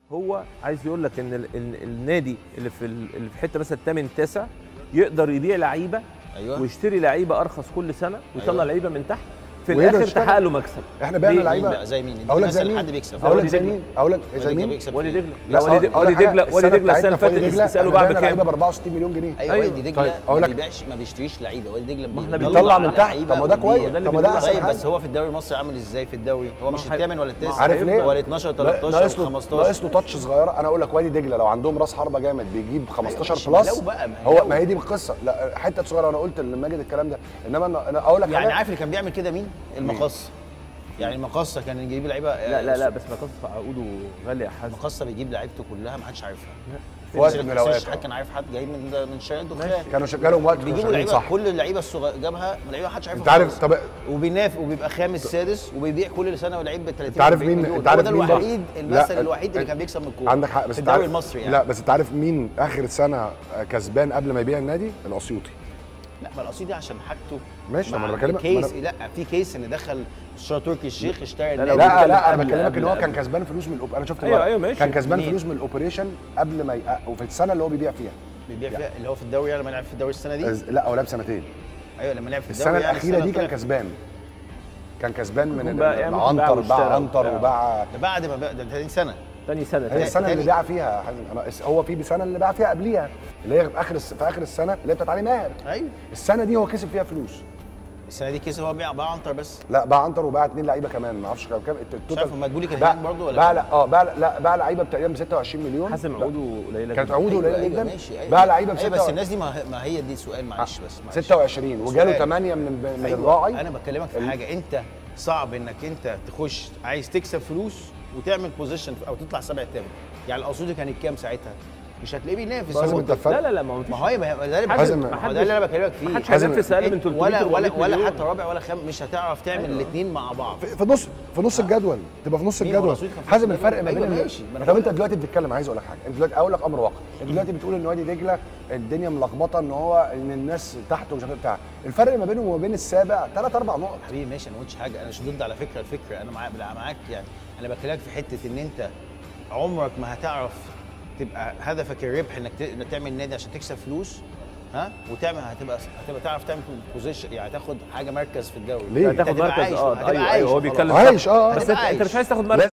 هو عايز يقول لك ان ال- ال- النادي اللي في ال- اللي في حته مثلا الثامن التاسع يقدر يبيع لعيبه ايوه ويشتري لعيبه ارخص كل سنه ويطلع أيوة. لعيبه من تحت في ويقدر الاخر يشتغل. تحقق له مكسب احنا بعنا ليه؟ مين لعيبه بقى زي مين؟ اديني اقول لك مثل زي مين حد بيكسب اقول لك وادي زي دجلة. مين اقول لك وادي زي دجلة مين بيكسب وادي كتير. دجله لا لا وادي أقول- أقول دجله لك وادي حاجة، دجله وادي السنة دجله السنه اللي بتاعتنا في فاتت وادي دجلة، سالوا إحنا بعد بعنا لعيبه ب كام 64 مليون جنيه ايوه طيب. وادي دجله طيب، ما أقول لك- بيبيعش ما بيشتريش لعيبه وادي دجله ما إحنا بيطلع بيطلع من تحت لعيبة طب ما ده وبيبيع. كويس ده اللي طب ما ده بيقول احسن طيب حاجه بس هو في الدوري المصري عامل ازاي في الدوري هو مش ما هي- الثامن ولا التاسع عارف ليه؟ هو ال 12 لا- 13 ناقص له 15 ناقص له تاتش صغيره انا اقول لك وادي دجله لو عندهم راس حربه جامد بيجيب 15 ماشي، بلس لو بقى، ما هي هو لو. ما هي دي القصه لا حته صغيره انا قلت لماجد الكلام ده انما انا أنا اقول لك يعني حاجة. عارف اللي كان بيعمل كده مين؟ المقص يعني المقصه كان يجيب لعيبه لا لا لا بس ما قصة عقوده غالي يا حازم المقصه بيجيب لعيبته كلها ما حدش عارفها في وقت بس- من بس الأوقات، مش حد كان عارف حد جاي من ده- من شارع الدخان كانوا شغالهم وقت كانوا بيجيبوا شغالين لعيبه صح كل اللعيبه الصغيره جابها لعيبه ما حدش عارفها انت عارف خالص. طب وبيناف وبيبقى خامس سادس وبيبيع كل سنه لعيب ب 30 انت عارف 40 مين مليون. انت هو عارف ده مين برضه؟ الوحيد لا، المثل الوحيد اللي كان بيكسب من الكوره عندك حق بس في انت الدوري عارف- المصري يعني لا بس انت عارف مين اخر سنه كسبان قبل ما يبيع النادي الاسيوطي لا ما القصيد دي عشان حاجته ماشي، مع ما انا بكلمك- كيس ما لا في كيس ان دخل اشترى تركي الشيخ اشترى لا، النادي لا بيتكلم لا انا قبل- بكلمك قبل- ان هو قبل. كان كسبان فلوس من الأوب... انا شفت ايوه الورق. ايوه ماشي كان كسبان منين؟ فلوس من الاوبريشن قبل ما يق... وفي السنه اللي هو بيبيع فيها بيبيع فيها اللي هو في الدوري يعني لما لعب في الدوري السنه دي أز- لا هو لعب سنتين ايوه لما لعب في الدوري السنه يعني الاخيره دي كان طلع- كسبان كان كسبان من ممكن بقى- يعني ممكن باع عنتر باع واشترى عنتر وبتاع. وباع ده بعد ما بقى ده تاني سنه تاني سنه هي تاني السنه اللي تاني. باع فيها يا حازم انا اس- هو في بسنه اللي باع فيها قبليها اللي هي في اخر الس... في اخر السنه اللي هي بتاعت علي ماهر ايوه السنه دي هو كسب فيها فلوس السنه دي كسب هو بيع باع عنتر بس لا باع عنتر وباع اثنين لعيبه كمان ما اعرفش كام كام الت- مش عارف مدبولي كان باع- هناك برضه ولا باع كان- لا اه باع لا باع لعيبه تقريبا ب 26 مليون حازم لا، عقوده قليله كانت جدا. عقوده أيوة، قليله أيوة، جدا ماشي ايوه باع لعيبه ب ايوه بس 26 الناس دي ما, ما هي دي سؤال معلش بس معلش 26 وجاله سؤال. 8 من من أيوة، الراعي انا بكلمك في حاجه انت صعب انك انت تخش عايز تكسب فلوس وتعمل بوزيشن او تطلع سبع تامن يعني القصودي كانت كام ساعتها مش هتلاقيه بينافس لازم هو انت لا فرق لا لا ما هو ما هو ما هو ده اللي حازم، بكلمك- ما ما هو ده اللي انا بكلمك فيه ما حدش حازم، هينافس اقل من 300 ولا ولا 400 ولا مليون. حتى رابع ولا خام مش هتعرف تعمل الاثنين مع بعض في في نص في نص الجدول تبقى في نص مين هو الجدول رصيد كان في حازم نص الفرق ما الجدول؟ بين أيوة ال- ماشي، ما أنا طب بقول انت دلوقتي بتتكلم عايز اقول لك حاجه انت دلوقتي اقول لك امر واقع انت دلوقتي بتقول ان وادي دجله الدنيا ملخبطه ان هو ان الناس تحته ومش عارف بتاع الفرق ما بينه وما بين السابع ثلاث اربع نقط حبيبي ماشي انا ما قلتش حاجه انا مش ضد على فكره الفكره انا معاك لا، معاك يعني انا بكلمك في حته ان انت عمرك ما هتعرف تبقى هدفك الربح انك ت- إنك تعمل نادي عشان تكسب فلوس ها وتعمل هتبقى هتبقى تعرف تعمل بوزيشن يعني تاخد حاجه مركز في الدوري ليه؟ أنت تاخد هتبقى مركز عايش، اه هتبقى ايوه عايش ايوه هو وخلاص. بيتكلم عايش، صح. اه. بس انت هتبقى انت مش عايش. عايز تاخد مركز